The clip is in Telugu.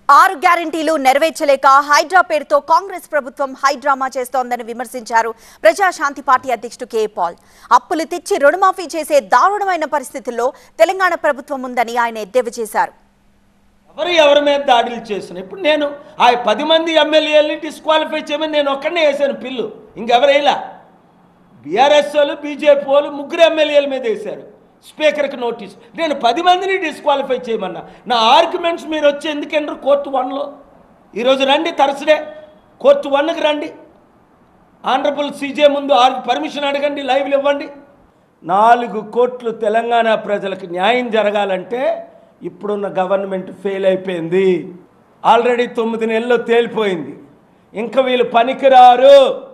ఆరు గ్యారంటీలు నెరవేర్చలేక హైడ్రా పేరుతో కాంగ్రెస్ ప్రభుత్వం హైడ్రామా చేస్తోందని విమర్శించారు ప్రజాశాంతి పార్టీ అధ్యక్షుడు కె పాల్ అప్పులు తెచ్చి రుణమాఫీ చేసే దారుణమైన పరిస్థితుల్లో తెలంగాణ ప్రభుత్వం ఉందని ఆయన ఎద్దేవా చేశారు ఎవరు ఎవరి మీద దాడులు చేసిన ఇప్పుడు నేను ఆ పది మంది ఎమ్మెల్యేలని డిస్క్వాలిఫై చేయమని నేను ఒక్కడనే వేసాను పిల్లు ఇంకెవరు వేయలా బీఆర్ఎస్ వాళ్ళు బీజేపీ వాళ్ళు ముగ్గురు ఎమ్మెల్యేల మీద వేశారు స్పీకర్కి నోటీస్ నేను పది మందిని డిస్క్వాలిఫై చేయమన్నా నా ఆర్గ్యుమెంట్స్ మీరు వచ్చి ఎందుకంటారు కోర్టు వన్లో ఈరోజు రండి థర్స్డే కోర్టు వన్కి రండి ఆనరబుల్ సీజే ముందు ఆరు పర్మిషన్ అడగండి లైవ్లు ఇవ్వండి నాలుగు కోట్లు తెలంగాణ ప్రజలకు న్యాయం జరగాలంటే ఇప్పుడున్న గవర్నమెంట్ ఫెయిల్ అయిపోయింది ఆల్రెడీ తొమ్మిది నెలల్లో తేలిపోయింది ఇంకా వీళ్ళు పనికిరారు